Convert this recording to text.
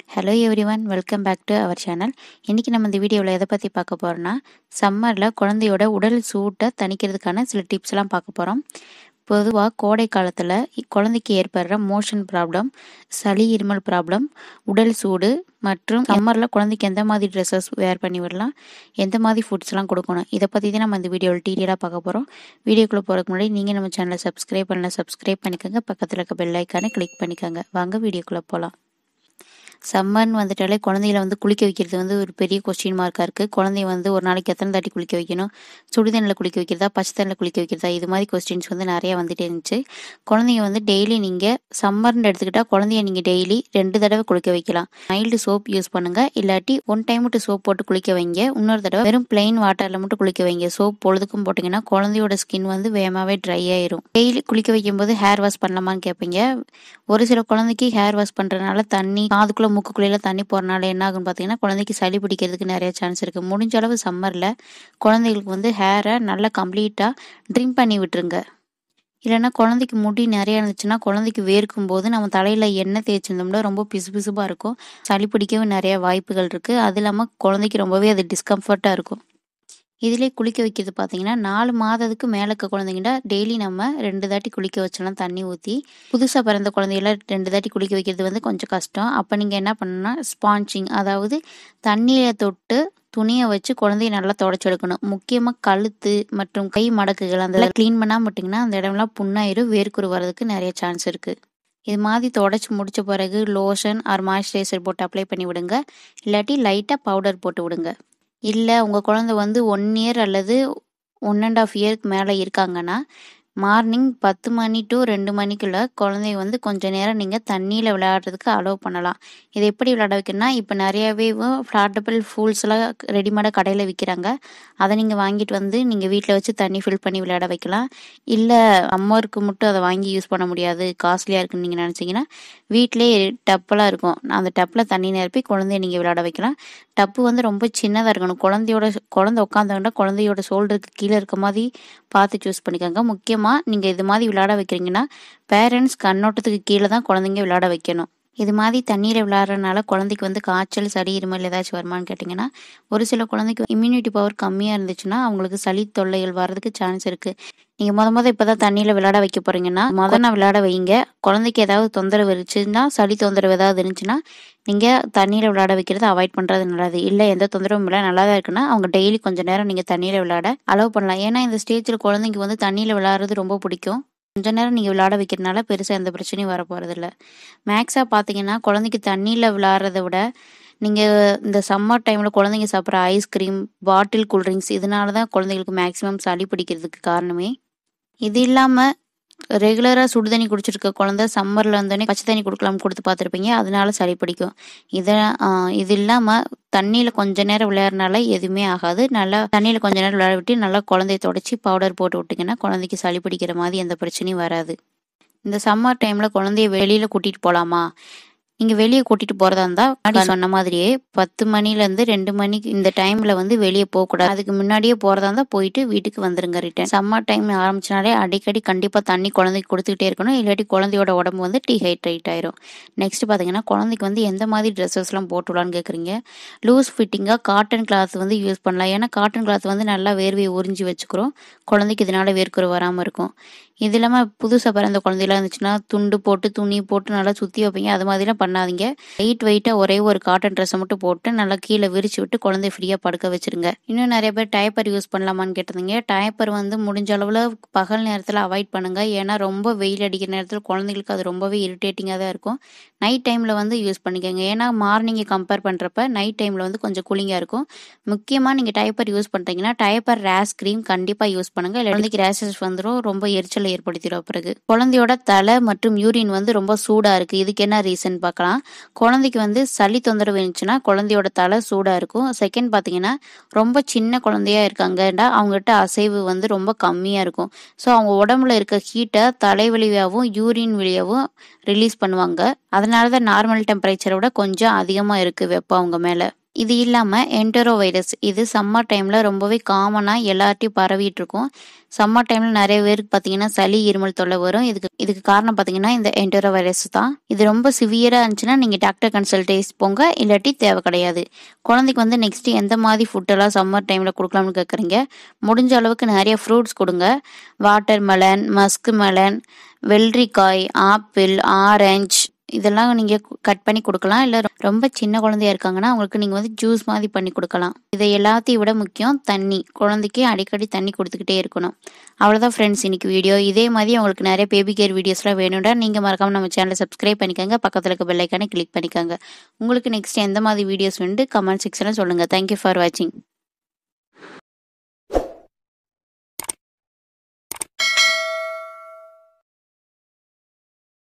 hello everyone welcome back to our channel இன்றைக்கி நம்ம இந்த வீடியோவில் எதை பற்றி பார்க்க போகிறோன்னா சம்மரில் குழந்தையோட உடல் சூட்டை தணிக்கிறதுக்கான சில டிப்ஸ்லாம் பார்க்க போகிறோம் பொதுவாக கோடை காலத்தில் குழந்தைக்கு ஏற்படுற மோஷன் ப்ராப்ளம் சளி இருமல் ப்ராப்ளம் உடல் சூடு மற்றும் சம்மரில் குழந்தைக்கு எந்த மாதிரி ட்ரெஸ்ஸஸ் வேர் பண்ணி விடலாம் எந்த மாதிரி ஃபுட்ஸ்லாம் கொடுக்கணும் இதை பற்றி தான் நம்ம இந்த வீடியோவில் டீட்டெயிலாக பார்க்க போகிறோம் வீடியோக்குள்ளே போகிறதுக்கு முன்னாடி நீங்கள் நம்ம சேனலை சப்ஸ்கிரைப் பண்ணல சப்ஸ்கிரைப் பண்ணிக்கோங்க பக்கத்தில் இருக்க பெல் ஐக்கானை கிளிக் பண்ணிக்கோங்க வாங்க வீடியோக்குள்ளே போகலாம் சம்மர்னு வந்துட்டாலே குழந்தைகள வந்து குளிக்க வைக்கிறது வந்து ஒரு பெரிய கொஸ்டின் மார்க்காக இருக்குது குழந்தைய வந்து ஒரு நாளைக்கு எத்தனை தாட்டி குளிக்க வைக்கணும் சுடுதண்ணில் குளிக்க வைக்கிறதா பச்சை தண்ணில் குளிக்க வைக்கிறதா இது மாதிரி கொஸ்டின்ஸ் வந்து நிறையா வந்துட்டே இருந்துச்சு குழந்தைங்க வந்து டெய்லி நீங்கள் சம்மர்னு எடுத்துக்கிட்டால் குழந்தைய நீங்கள் டெய்லி ரெண்டு தடவை குளிக்க வைக்கலாம் மைல்டு சோப் யூஸ் பண்ணுங்கள் இல்லாட்டி ஒன் டைம் மட்டும் சோப் போட்டு குளிக்க வைங்க இன்னொரு தடவை வெறும் பிளெயின் வாட்டரில் மட்டும் குளிக்க வைங்க சோப் பொழுதுக்கும் போட்டிங்கன்னா குழந்தையோட ஸ்கின் வந்து வேகமாகவே ட்ரை ஆயிரும் டெய்லி குளிக்க வைக்கும்போது ஹேர் வாஷ் பண்ணலாமான்னு கேட்பீங்க ஒரு சில குழந்தைக்கு ஹேர் வாஷ் பண்ணுறதுனால தண்ணி காதுக்குள்ளே மூக்குக்குள்ளே தண்ணி போகிறனால என்ன ஆகுன்னு பார்த்தீங்கன்னா குழந்தைக்கு சளி பிடிக்கிறதுக்கு நிறைய சான்ஸ் இருக்குது முடிஞ்ச அளவு சம்மரில் குழந்தைகளுக்கு வந்து ஹேரை நல்லா கம்ப்ளீட்டாக ட்ரிம் பண்ணி விட்டுருங்க இல்லைன்னா குழந்தைக்கு முடி நிறைய இருந்துச்சுன்னா குழந்தைக்கு வேர்க்கும் போது நம்ம தலையில் எண்ணெய் தேய்ச்சிருந்தோம்னா ரொம்ப பிசு பிசுப்பாக இருக்கும் சளி பிடிக்கவும் நிறைய வாய்ப்புகள் இருக்குது அது இல்லாமல் குழந்தைக்கு ரொம்பவே அது டிஸ்கம்ஃபர்ட்டாக இருக்கும் இதிலே குளிக்க வைக்கிறது பார்த்தீங்கன்னா நாலு மாதத்துக்கு மேலே இருக்க குழந்தைங்கிட்ட டெய்லி நம்ம ரெண்டு தாட்டி குளிக்க வச்சலாம் தண்ணி ஊற்றி புதுசாக பிறந்த குழந்தைகள ரெண்டு தாட்டி குளிக்க வைக்கிறது வந்து கொஞ்சம் கஷ்டம் அப்போ நீங்கள் என்ன பண்ணணும்னா ஸ்பான்ச்சிங் அதாவது தண்ணியை தொட்டு துணியை வச்சு குழந்தைய நல்லா தொடச்சி எடுக்கணும் முக்கியமாக கழுத்து மற்றும் கை மடக்குகள் அந்த க்ளீன் பண்ணாமல் விட்டிங்கன்னா அந்த இடம்லாம் புண்ணாயிரும் வேர்க்குரு வர்றதுக்கு நிறைய சான்ஸ் இருக்குது இது மாதிரி தொடச்சி முடிச்ச பிறகு லோஷன் ஆர் மாய்ஸ்சரைசர் போட்டு அப்ளை பண்ணி விடுங்க இல்லாட்டி லைட்டாக பவுடர் போட்டு விடுங்க இல்லை உங்கள் குழந்தை வந்து ஒன் இயர் அல்லது ஒன் அண்ட் ஆஃப் இயருக்கு மேலே இருக்காங்கன்னா மார்னிங் பத்து மணி டு ரெண்டு மணிக்குள்ள குழந்தைய வந்து கொஞ்ச நேரம் நீங்கள் தண்ணியில் விளையாடுறதுக்கு அலோவ் பண்ணலாம் இதை எப்படி விளையாட வைக்கணும்னா இப்போ நிறையாவே ஃப்ளாட்டபிள் ஃபூல்ஸ்லாம் ரெடிமேடாக கடையில் விற்கிறாங்க அதை நீங்கள் வாங்கிட்டு வந்து நீங்கள் வீட்டில் வச்சு தண்ணி ஃபில் பண்ணி விளையாட வைக்கலாம் இல்லை அம்மாருக்கு மட்டும் அதை வாங்கி யூஸ் பண்ண முடியாது காஸ்ட்லியாக இருக்குன்னு நீங்கள் நினச்சிங்கன்னா வீட்டிலே டப்பெல்லாம் இருக்கும் அந்த டப்பில் தண்ணி நிரப்பி குழந்தைய நீங்கள் விளையாட வைக்கலாம் டப்பு வந்து ரொம்ப சின்னதாக இருக்கணும் குழந்தையோட குழந்தை உட்காந்தவங்க குழந்தையோட ஷோல்டருக்கு கீழே இருக்க மாதிரி பார்த்து சூஸ் பண்ணிக்கோங்க முக்கியமாக நீங்கள் இது மாதிரி விளையாட வைக்கிறீங்கன்னா பேரண்ட்ஸ் கண்ணோட்டத்துக்கு கீழே தான் குழந்தைங்க விளையாட வைக்கணும் இது மாதிரி தண்ணீரை விளையாடுறதுனால குழந்தைக்கு வந்து காய்ச்சல் சளி இருமல் ஏதாச்சும் வருமானு கேட்டிங்கன்னா ஒரு சில குழந்தைக்கு இம்யூனிட்டி பவர் கம்மியாக இருந்துச்சுன்னா அவங்களுக்கு சளி தொல்லைகள் வர்றதுக்கு சான்ஸ் இருக்குது நீங்கள் முத முத இப்போ தான் தண்ணியில் விளையாட வைக்க போகிறீங்கன்னா முத நான் விளையாட வைங்க குழந்தைக்கு ஏதாவது தொந்தரவு இருந்துச்சுன்னா சளி தொந்தரவு ஏதாவது இருந்துச்சுன்னா நீங்கள் தண்ணியில் விளையாட வைக்கிறத அவாய்ட் பண்ணுறது நல்லது இல்லை எந்த தொந்தரவும் இல்லை நல்லா தான் இருக்குன்னா அவங்க டெய்லி கொஞ்சம் நேரம் நீங்கள் தண்ணியில் விளையாட அலோவ் பண்ணலாம் ஏன்னா இந்த ஸ்டேஜில் குழந்தைக்கு வந்து தண்ணியில் விளையாடுறது ரொம்ப பிடிக்கும் கொஞ்ச நேரம் நீங்கள் விளையாட வைக்கிறதுனால பெருசாக எந்த பிரச்சனையும் வர போகிறதில்ல மேக்ஸாக பார்த்தீங்கன்னா குழந்தைக்கு தண்ணியில் விளையாடுறத விட நீங்கள் இந்த சம்மர் டைமில் குழந்தைங்க சாப்பிட்ற ஐஸ்கிரீம் பாட்டில் கூல்ட்ரிங்க்ஸ் இதனால தான் குழந்தைங்களுக்கு மேக்ஸிமம் சளி பிடிக்கிறதுக்கு காரணமே இது இல்லாமல் ரெகுலராக சுடு தண்ணி குடிச்சிருக்க குழந்த சம்மரில் வந்தோடனே பச்சை தண்ணி கொடுக்கலாம்னு கொடுத்து பார்த்துருப்பீங்க அதனால சளி பிடிக்கும் இதை இது இல்லாமல் தண்ணியில் கொஞ்ச நேரம் விளையாடுறனால எதுவுமே ஆகாது நல்லா தண்ணியில் கொஞ்ச நேரம் விளையாட விட்டு நல்லா குழந்தைய தொடச்சி பவுடர் போட்டு விட்டிங்கன்னா குழந்தைக்கு சளி பிடிக்கிற மாதிரி எந்த பிரச்சனையும் வராது இந்த சம்மர் டைமில் குழந்தைய வெளியில் கூட்டிகிட்டு போகலாமா நீங்கள் வெளியே கூட்டிகிட்டு போகிறதா இருந்தால் முன்னாடி சொன்ன மாதிரியே பத்து மணிலேருந்து ரெண்டு மணிக்கு இந்த டைமில் வந்து வெளியே போகக்கூடாது அதுக்கு முன்னாடியே போகிறதா இருந்தால் போயிட்டு வீட்டுக்கு வந்துருங்க ரிட்டர்ன் சம்மர் டைம் ஆரம்பிச்சனாலே அடிக்கடி கண்டிப்பாக தண்ணி குழந்தைக்கு கொடுத்துக்கிட்டே இருக்கணும் இல்லாட்டி குழந்தையோட உடம்பு வந்து டீஹைட்ரேட் ஆயிரும் நெக்ஸ்ட் பார்த்தீங்கன்னா குழந்தைக்கு வந்து எந்த மாதிரி ட்ரெஸ்ஸஸ்லாம் போட்டுவிடலான்னு கேட்குறீங்க லூஸ் ஃபிட்டிங்காக காட்டன் கிளாத் வந்து யூஸ் பண்ணலாம் ஏன்னா காட்டன் கிளாத் வந்து நல்லா வேர்வையை உறிஞ்சி வச்சுக்கிறோம் குழந்தைக்கு இதனால வேர்க்குரு வராமல் இருக்கும் இது இல்லாமல் புதுசாக பிறந்த குழந்தைலாம் இருந்துச்சுன்னா துண்டு போட்டு துணி போட்டு நல்லா சுற்றி வைப்பீங்க அது மாதிரிலாம் பண்ணாதீங்க வெயிட் வெயிட்டாக ஒரே ஒரு காட்டன் ட்ரெஸ்ஸை மட்டும் போட்டு நல்லா கீழே விரிச்சு விட்டு குழந்தைய ஃப்ரீயாக படுக்க வச்சிருங்க இன்னும் நிறைய பேர் டயப்பர் யூஸ் பண்ணலாமான்னு கேட்டிருந்தீங்க டயப்பர் வந்து முடிஞ்ச அளவில் பகல் நேரத்தில் அவாய்ட் பண்ணுங்கள் ஏன்னா ரொம்ப வெயில் அடிக்கிற நேரத்தில் குழந்தைங்களுக்கு அது ரொம்பவே இரிட்டேட்டிங்காக தான் இருக்கும் நைட் டைமில் வந்து யூஸ் பண்ணிக்கோங்க ஏன்னா மார்னிங்கை கம்பேர் பண்ணுறப்ப நைட் டைமில் வந்து கொஞ்சம் கூலிங்காக இருக்கும் முக்கியமாக நீங்கள் டயப்பர் யூஸ் பண்ணுறீங்கன்னா டயப்பர் ரேஸ் க்ரீம் கண்டிப்பாக யூஸ் பண்ணுங்கள் குழந்தைக்கு ரேஷஸ் வந்துடும் ரொம்ப எரிச்சலை ஏற்படுத்திடும் பிறகு குழந்தையோட தலை மற்றும் யூரின் வந்து ரொம்ப சூடாக இருக்குது இதுக்கு என்ன ரீசன் பார்க்கலாம் குழந்தைக்கு வந்து சளி தொந்தரவு இருந்துச்சுன்னா குழந்தையோட தலை சூடாக இருக்கும் செகண்ட் பார்த்தீங்கன்னா ரொம்ப சின்ன குழந்தையா இருக்காங்கடா அவங்ககிட்ட அசைவு வந்து ரொம்ப கம்மியாக இருக்கும் ஸோ அவங்க உடம்புல இருக்க ஹீட்டை தலை வழியாகவும் யூரின் வழியாகவும் ரிலீஸ் பண்ணுவாங்க அதனால தான் நார்மல் டெம்பரேச்சரை விட கொஞ்சம் அதிகமாக இருக்குது வெப்பம் அவங்க மேலே இது இல்லாமல் என்டரோ வைரஸ் இது சம்மர் டைமில் ரொம்பவே காமனாக எல்லார்ட்டையும் பரவிட்டு இருக்கும் சம்மர் டைமில் நிறைய பேருக்கு பார்த்தீங்கன்னா சளி இருமல் தொல்லை வரும் இதுக்கு இதுக்கு காரணம் பார்த்தீங்கன்னா இந்த என்டரோ வைரஸ் தான் இது ரொம்ப சிவியராக இருந்துச்சுன்னா நீங்கள் டாக்டர் கன்சல்டேஸ் போங்க இல்லாட்டி தேவை கிடையாது குழந்தைக்கு வந்து நெக்ஸ்ட் எந்த மாதிரி ஃபுட்டெல்லாம் சம்மர் டைமில் கொடுக்கலாம்னு கேட்குறீங்க முடிஞ்ச அளவுக்கு நிறைய ஃப்ரூட்ஸ் கொடுங்க வாட்டர் மெலன் மஸ்க் மெலன் வெள்ளரிக்காய் ஆப்பிள் ஆரஞ்சு இதெல்லாம் நீங்கள் கட் பண்ணி கொடுக்கலாம் இல்லை ரொம்ப சின்ன குழந்தையா இருக்காங்கன்னா அவங்களுக்கு நீங்கள் வந்து ஜூஸ் மாதிரி பண்ணி கொடுக்கலாம் இதை எல்லாத்தையும் விட முக்கியம் தண்ணி குழந்தைக்கு அடிக்கடி தண்ணி கொடுத்துக்கிட்டே இருக்கணும் அவ்வளோதான் ஃப்ரெண்ட்ஸ் இன்னைக்கு வீடியோ இதே மாதிரி உங்களுக்கு நிறைய பேபி கேர் வீடியோஸ்லாம் வேணும்னா நீங்கள் மறக்காம நம்ம சேனலை சப்ஸ்கிரைப் பண்ணிக்கோங்க பக்கத்தில் இருக்க பெல்லைக்கானே கிளிக் பண்ணிக்கோங்க உங்களுக்கு நெக்ஸ்ட் எந்த மாதிரி வீடியோஸ் வேணுட்டு கமெண்ட் செக்ஷனில் சொல்லுங்கள் தேங்க்யூ ஃபார் வாட்சிங்